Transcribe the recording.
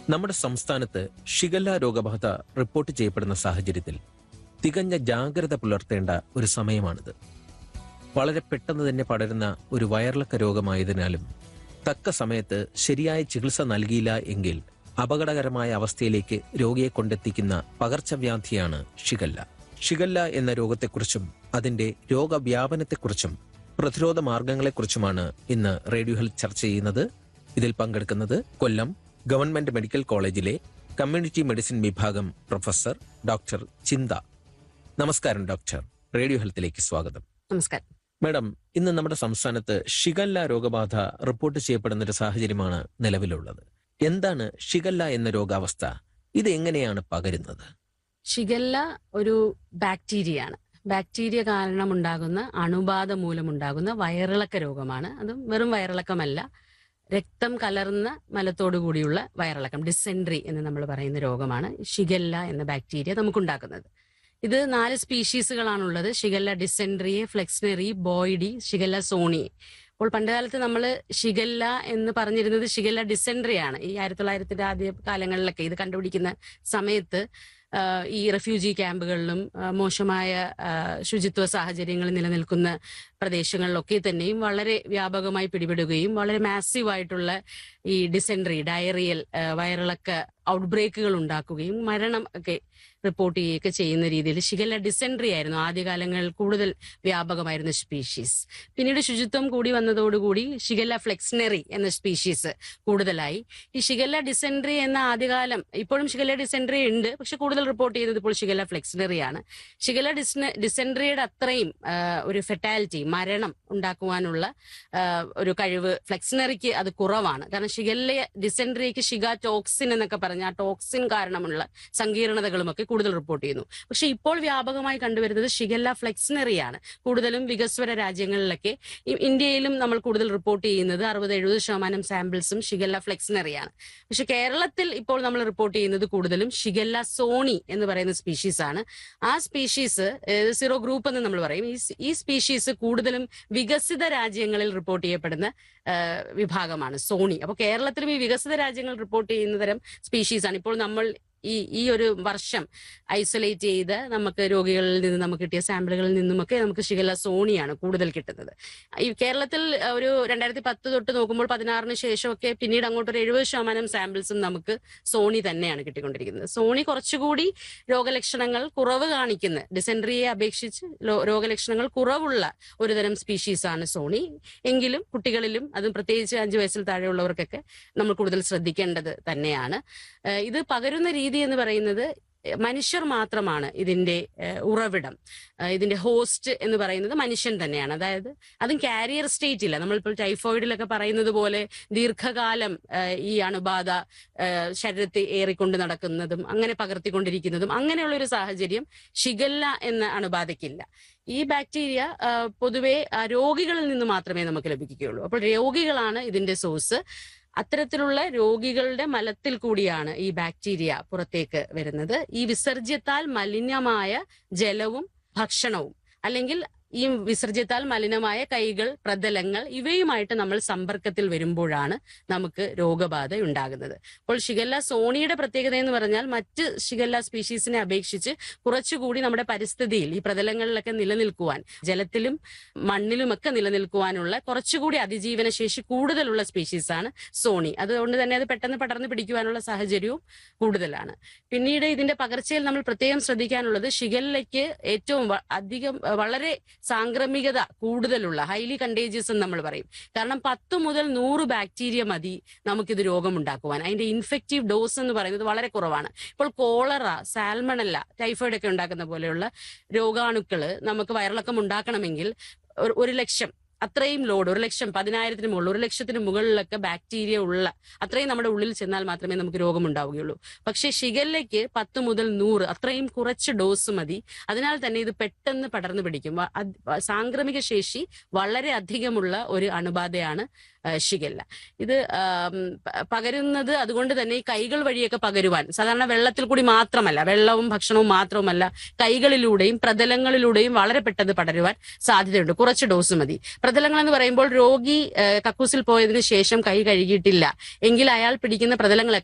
നമ്മുടെ സംസ്ഥാനത്ത് ഷിഗല്ല രോഗബാധ റിപ്പോർട്ട് ചെയ്യപ്പെടുന്ന സാഹചര്യത്തിൽ തികഞ്ഞ ജാഗ്രത പുലർത്തേണ്ട ഒരു സമയമാണിത് വളരെ പെട്ടെന്ന് തന്നെ പടരുന്ന ഒരു വയറിളക്ക രോഗമായതിനാലും തക്ക സമയത്ത് ശരിയായ ചികിത്സ നൽകിയില്ല എങ്കിൽ അപകടകരമായ അവസ്ഥയിലേക്ക് രോഗിയെ കൊണ്ടെത്തിക്കുന്ന പകർച്ചവ്യാധിയാണ് ഷിഗല്ല ഷിഗല്ല എന്ന രോഗത്തെക്കുറിച്ചും അതിന്റെ രോഗവ്യാപനത്തെക്കുറിച്ചും പ്രതിരോധ മാർഗങ്ങളെക്കുറിച്ചുമാണ് ഇന്ന് റേഡിയോ ഹെൽത്ത് ചർച്ച ചെയ്യുന്നത് ഇതിൽ പങ്കെടുക്കുന്നത് കൊല്ലം ഗവൺമെന്റ് മെഡിക്കൽ കോളേജിലെ കമ്മ്യൂണിറ്റി മെഡിസിൻ വിഭാഗം പ്രൊഫസർ ഡോക്ടർ ചിന്ത നമസ്കാരം ഡോക്ടർ റേഡിയോ ഹെൽത്തിലേക്ക് സ്വാഗതം നമസ്കാരം മാഡം ഇന്ന് നമ്മുടെ സംസ്ഥാനത്ത് ഷിഗല്ല രോഗബാധ റിപ്പോർട്ട് ചെയ്യപ്പെടുന്ന ഒരു സാഹചര്യമാണ് നിലവിലുള്ളത് എന്താണ് ഷിഗല്ല എന്ന രോഗാവസ്ഥ ഇത് എങ്ങനെയാണ് പകരുന്നത് ഷിഗല്ല ഒരു ബാക്ടീരിയയാണ് ബാക്ടീരിയ കാരണമുണ്ടാകുന്ന അണുബാധ മൂലമുണ്ടാകുന്ന വയറിളക്ക രോഗമാണ് അതും വെറും വയറിളക്കമല്ല രക്തം കലർന്ന മലത്തോടു കൂടിയുള്ള വയറിളക്കം ഡിസെൻട്രി എന്ന് നമ്മൾ പറയുന്ന രോഗമാണ് ഷിഗല്ല എന്ന ബാക്ടീരിയ നമുക്കുണ്ടാക്കുന്നത് ഇത് നാല് സ്പീഷീസുകളാണുള്ളത് Shigella dysenteriae flexneri boydii Shigella sonnei അപ്പോൾ പണ്ടുകാലത്ത് നമ്മൾ ഷിഗല്ല എന്ന് പറഞ്ഞിരുന്നത് ഷിഗല്ല ഡിസെൻട്രി ആണ് ഈ ആയിരത്തി തൊള്ളായിരത്തിന്റെ ആദ്യ കാലങ്ങളിലൊക്കെ ഇത് കണ്ടുപിടിക്കുന്ന സമയത്ത് ആ, ഈ റെഫ്യൂജി ക്യാമ്പുകളിലും ആ, മോശമായ ആ, ശുചിത്വ സാഹചര്യങ്ങൾ നിലനിൽക്കുന്ന പ്രദേശങ്ങളിലൊക്കെ തന്നെയും വളരെ വ്യാപകമായി പിടിപെടുകയും വളരെ മാസീവ് ആയിട്ടുള്ള ഈ ഡിസെൻട്രി ഡയറിയൽ ആ, വയറിളക്ക ഔട്ട്ബ്രേക്കുകൾ ഉണ്ടാക്കുകയും മരണം ഒക്കെ റിപ്പോർട്ട് ചെയ്യുകയൊക്കെ ചെയ്യുന്ന രീതിയിൽ ഷിഗല്ല ഡിസെൻട്രി ആയിരുന്നു ആദ്യകാലങ്ങളിൽ കൂടുതൽ വ്യാപകമായിരുന്ന സ്പീഷീസ് പിന്നീട് ശുചിത്വം കൂടി വന്നതോടുകൂടി ഷിഗല്ല ഫ്ലെക്സ്നറി എന്ന സ്പീഷീസ് കൂടുതലായി ഈ ഷിഗല്ല ഡിസെൻട്രി എന്ന ആദ്യകാലം ഇപ്പോഴും ഷിഗല്ല ഡിസെൻട്രി ഉണ്ട് പക്ഷെ കൂടുതൽ റിപ്പോർട്ട് ചെയ്യുന്നത് ഇപ്പോൾ ഷിഗല്ല ഫ്ലെക്സ്നറി ആണ് ഷിഗല്ല ഡിസ്ന ഡിസെൻട്രിയുടെ അത്രയും ആ, ഒരു ഫെറ്റാലിറ്റി മരണം ഉണ്ടാക്കുവാനുള്ള ആ, ഒരു കഴിവ് ഫ്ലെക്സ്നറിക്ക് അത് കുറവാണ് കാരണം ഷിഗല്ല ഡിസെൻട്രിക്ക് ഷിഗ ടോക്സിൻ എന്നൊക്കെ പറഞ്ഞ ആ ടോക്സിൻ കാരണമുള്ള സങ്കീർണതകളും ഒക്കെ കൂടുതൽ റിപ്പോർട്ട് ചെയ്യുന്നു പക്ഷെ ഇപ്പോൾ വ്യാപകമായി കണ്ടുവരുന്നത് ഷിഗല്ല ഫ്ലെക്സ്നറിയാണ് കൂടുതലും വികസ്വര രാജ്യങ്ങളിലൊക്കെ ഇ- ഇന്ത്യയിലും നമ്മൾ കൂടുതൽ റിപ്പോർട്ട് ചെയ്യുന്നത് അറുപത് എഴുപത് ശതമാനം സാമ്പിൾസും ഷിഗല്ല ഫ്ലെക്സ്നറിയാണ് പക്ഷെ കേരളത്തിൽ ഇപ്പോൾ നമ്മൾ റിപ്പോർട്ട് ചെയ്യുന്നത് കൂടുതലും ഷിഗല്ല സോണി എന്ന് പറയുന്ന സ്പീഷീസ് ആണ് ആ സ്പീഷീസ് സീറോ ഗ്രൂപ്പ് എന്ന് നമ്മൾ പറയും ഈ സ്- ഈ സ്പീഷീസ് കൂടുതലും വികസിത രാജ്യങ്ങളിൽ റിപ്പോർട്ട് ചെയ്യപ്പെടുന്ന ആ, വിഭാഗമാണ് സോണി അപ്പോൾ കേരളത്തിലും ഈ വികസിത രാജ്യങ്ങൾ റിപ്പോർട്ട് ചെയ്യുന്ന തരം സ്പീഷീസ് ആണ് ഇപ്പോൾ നമ്മൾ ഈ ഈ ഒരു വർഷം ഐസൊലേറ്റ് ചെയ്ത് നമുക്ക് രോഗികളിൽ നിന്ന് നമുക്ക് കിട്ടിയ സാമ്പിളുകളിൽ നിന്നുമൊക്കെ നമുക്ക് ഷിഗല്ല സോണിയാണ് കൂടുതൽ കിട്ടുന്നത് ഈ കേരളത്തിൽ ഒരു രണ്ടായിരത്തി പത്ത് തൊട്ട് നോക്കുമ്പോൾ പതിനാറിന് ശേഷമൊക്കെ പിന്നീട് അങ്ങോട്ട് ഒരു എഴുപത് ശതമാനം സാമ്പിൾസും നമുക്ക് സോണി തന്നെയാണ് കിട്ടിക്കൊണ്ടിരിക്കുന്നത് സോണി കുറച്ചുകൂടി രോഗലക്ഷണങ്ങൾ കുറവ് കാണിക്കുന്ന ഡിസെൻട്രിയെ അപേക്ഷിച്ച് ലോ- രോഗലക്ഷണങ്ങൾ കുറവുള്ള ഒരുതരം സ്പീഷീസ് ആണ് സോണി എങ്കിലും കുട്ടികളിലും അതും പ്രത്യേകിച്ച് അഞ്ചു വയസ്സിൽ താഴെയുള്ളവർക്കൊക്കെ നമ്മൾ കൂടുതൽ ശ്രദ്ധിക്കേണ്ടത് തന്നെയാണ് ഏഹ് ഇത് പകരുന്ന രീതി എന്ന് പറയുന്നത് ഏഹ് മനുഷ്യർ മാത്രമാണ് ഇതിന്റെ ഏഹ് ഉറവിടം ഏഹ് ഇതിന്റെ ഹോസ്റ്റ് എന്ന് പറയുന്നത് മനുഷ്യൻ തന്നെയാണ് അതായത് അതും കാരിയർ സ്റ്റേറ്റ് ഇല്ല നമ്മളിപ്പോൾ ടൈഫോയിഡിലൊക്കെ പറയുന്നത് പോലെ ദീർഘകാലം ഏഹ് ഈ അണുബാധ ഏഹ് ശരീരത്തെ ഏറിക്കൊണ്ട് നടക്കുന്നതും അങ്ങനെ പകർത്തിക്കൊണ്ടിരിക്കുന്നതും അങ്ങനെയുള്ള ഒരു സാഹചര്യം ഷിഗല്ല എന്ന അണുബാധയ്ക്കില്ല ഈ ബാക്ടീരിയ ആ, പൊതുവെ ആ, രോഗികളിൽ നിന്ന് മാത്രമേ നമുക്ക് ലഭിക്കുകയുള്ളൂ അപ്പോൾ രോഗികളാണ് ഇതിന്റെ സോഴ്സ് അത്തരത്തിലുള്ള രോഗികളുടെ മലത്തിൽ കൂടിയാണ് ഈ ബാക്ടീരിയ പുറത്തേക്ക് വരുന്നത് ഈ വിസർജ്യത്താൽ മലിനമായ ജലവും ഭക്ഷണവും അല്ലെങ്കിൽ ഈ വിസർജ്യത്താൽ മലിനമായ കൈകൾ പ്രതലങ്ങൾ ഇവയുമായിട്ട് നമ്മൾ സമ്പർക്കത്തിൽ വരുമ്പോഴാണ് നമുക്ക് രോഗബാധ ഉണ്ടാകുന്നത് അപ്പോൾ ഷിഗല്ല സോണിയുടെ പ്രത്യേകത എന്ന് പറഞ്ഞാൽ മറ്റ് ഷിഗല്ല സ്പീഷീസിനെ അപേക്ഷിച്ച് കുറച്ചുകൂടി നമ്മുടെ പരിസ്ഥിതിയിൽ ഈ പ്രതലങ്ങളിലൊക്കെ നിലനിൽക്കുവാൻ ജലത്തിലും മണ്ണിലുമൊക്കെ നിലനിൽക്കുവാനുള്ള കുറച്ചുകൂടി അതിജീവന ശേഷി കൂടുതലുള്ള സ്പീഷീസ് ആണ് സോണി അതുകൊണ്ട് തന്നെ അത് പെട്ടെന്ന് പടർന്നു പിടിക്കുവാനുള്ള സാഹചര്യവും കൂടുതലാണ് പിന്നീട് ഇതിന്റെ പകർച്ചയിൽ നമ്മൾ പ്രത്യേകം ശ്രദ്ധിക്കാനുള്ളത് ഷിഗല്ലയ്ക്ക് ഏറ്റവും വ- അധികം അഹ് വളരെ സാംക്രമികത കൂടുതലുള്ള ഹൈലി കണ്ടേജിയസ് എന്ന് നമ്മൾ പറയും കാരണം പത്ത് മുതൽ നൂറ് ബാക്ടീരിയ മതി നമുക്കിത് രോഗമുണ്ടാക്കുവാൻ അതിന്റെ ഇൻഫെക്റ്റീവ് ഡോസ് എന്ന് പറയുന്നത് വളരെ കുറവാണ് ഇപ്പോൾ കോളറ സാൽമണല്ല ടൈഫോയിഡ് ഒക്കെ ഉണ്ടാക്കുന്ന പോലെയുള്ള രോഗാണുക്കള് നമുക്ക് വയറിളക്കം ഉണ്ടാക്കണമെങ്കിൽ ഒരു- ഒരു ലക്ഷം അത്രയും ലോഡ് ഒരു ലക്ഷം പതിനായിരത്തിന് മുകളിൽ ഒരു ലക്ഷത്തിന് മുകളിലൊക്കെ ബാക്ടീരിയ ഉള്ള അത്രയും നമ്മുടെ ഉള്ളിൽ ചെന്നാൽ മാത്രമേ നമുക്ക് രോഗം ഉണ്ടാവുകയുള്ളൂ പക്ഷേ ഷിഗല്ലയ്ക്ക് പത്ത് മുതൽ നൂറ് അത്രയും കുറച്ച് ഡോസ് മതി അതിനാൽ തന്നെ ഇത് പെട്ടെന്ന് പടർന്നു പിടിക്കും വ- അത് സാംക്രമിക ശേഷി വളരെ അധികമുള്ള ഒരു അണുബാധയാണ് ആ, ഷിഗല്ല ഇത് ആം, പ- പകരുന്നത് അതുകൊണ്ട് തന്നെ ഈ കൈകൾ വഴിയൊക്കെ പകരുവാൻ സാധാരണ വെള്ളത്തിൽ കൂടി മാത്രമല്ല വെള്ളവും ഭക്ഷണവും മാത്രവുമല്ല കൈകളിലൂടെയും പ്രതലങ്ങളിലൂടെയും വളരെ പെട്ടെന്ന് പടരുവാൻ സാധ്യതയുണ്ട് കുറച്ച് ഡോസ് മതി പ്രതലങ്ങൾ എന്ന് പറയുമ്പോൾ രോഗി ആ, കക്കൂസിൽ പോയതിനു ശേഷം കൈ കഴുകിയിട്ടില്ല എങ്കിൽ അയാൾ പിടിക്കുന്ന പ്രതലങ്ങളൊക്കെ